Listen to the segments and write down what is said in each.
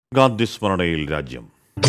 ഗാന്ധി സ്മരണയിൽ രാജ്യം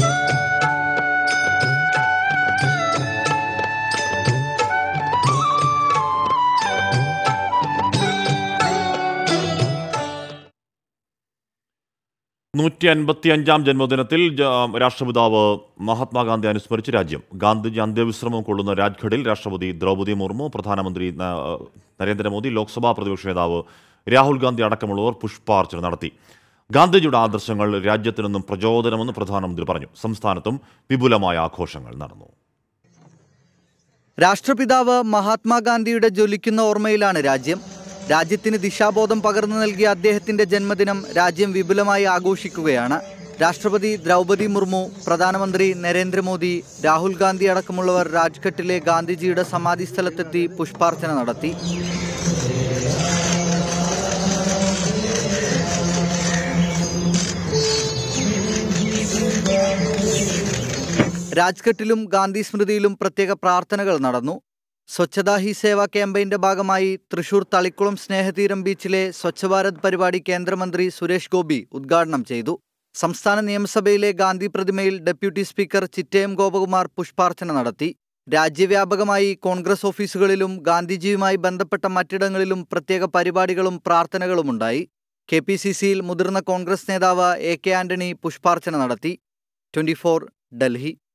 നൂറ്റി അൻപത്തി അഞ്ചാം ജന്മദിനത്തിൽ ജ- രാഷ്ട്രപിതാവ് മഹാത്മാഗാന്ധി അനുസ്മരിച്ച് രാജ്യം ഗാന്ധിജി അന്ത്യവിശ്രമം കൊള്ളുന്ന രാജ്ഘട്ടിൽ രാഷ്ട്രപതി ദ്രൗപദി മുർമു പ്രധാനമന്ത്രി ന- നരേന്ദ്രമോദി ലോക്സഭാ പ്രതിപക്ഷ നേതാവ് രാഹുൽ ഗാന്ധി അടക്കമുള്ളവർ പുഷ്പാർച്ചന നടത്തി ഗാന്ധിജിയുടെ ആദർശങ്ങൾ രാജ്യത്തിനൊന്നും പ്രചോദനമെന്ന് പ്രധാനമന്ത്രി പറഞ്ഞു സംസ്ഥാനത്തും വിപുലമായ ആഘോഷങ്ങൾ നടന്നു രാഷ്ട്രപിതാവ് മഹാത്മാഗാന്ധിയുടെ ജ്വലിക്കുന്ന ഓർമ്മയിലാണ് രാജ്യം രാജ്യത്തിന് ദിശാബോധം പകർന്നു നൽകിയ അദ്ദേഹത്തിന്റെ ജന്മദിനം രാജ്യം വിപുലമായി ആഘോഷിക്കുകയാണ് രാഷ്ട്രപതി ദ്രൗപദി മുർമു പ്രധാനമന്ത്രി നരേന്ദ്രമോദി രാഹുൽ ഗാന്ധി അടക്കമുള്ളവർ രാജ്ഘട്ടിലെ ഗാന്ധിജിയുടെ സമാധി സ്ഥലത്തെത്തി പുഷ്പാർച്ചന നടത്തി രാജ്ഘട്ടിലും ഗാന്ധി സ്മൃതിയിലും പ്രത്യേക പ്രാർത്ഥനകൾ നടന്നു സ്വച്ഛതാ ഹി സേവ ക്യാമ്പയിന്റെ ഭാഗമായി തൃശൂർ തളിക്കുളം സ്നേഹതീരം ബീച്ചിലെ സ്വച്ഛ ഭാരത് പരിപാടി കേന്ദ്രമന്ത്രി സുരേഷ് ഗോപി ഉദ്ഘാടനം ചെയ്തു സംസ്ഥാന നിയമസഭയിലെ ഗാന്ധി പ്രതിമയിൽ ഡെപ്യൂട്ടി സ്പീക്കർ ചിറ്റയം ഗോപകുമാർ പുഷ്പാർച്ചന നടത്തി രാജ്യവ്യാപകമായി കോൺഗ്രസ് ഓഫീസുകളിലും ഗാന്ധിജിയുമായി ബന്ധപ്പെട്ട മറ്റിടങ്ങളിലും പ്രത്യേക പരിപാടികളും പ്രാർത്ഥനകളുമുണ്ടായി കെ പി സി സിയിൽ മുതിർന്ന കോൺഗ്രസ് നേതാവ് എ കെ ആന്റണി പുഷ്പാർച്ചന നടത്തി ട്വന്റി ഡൽഹി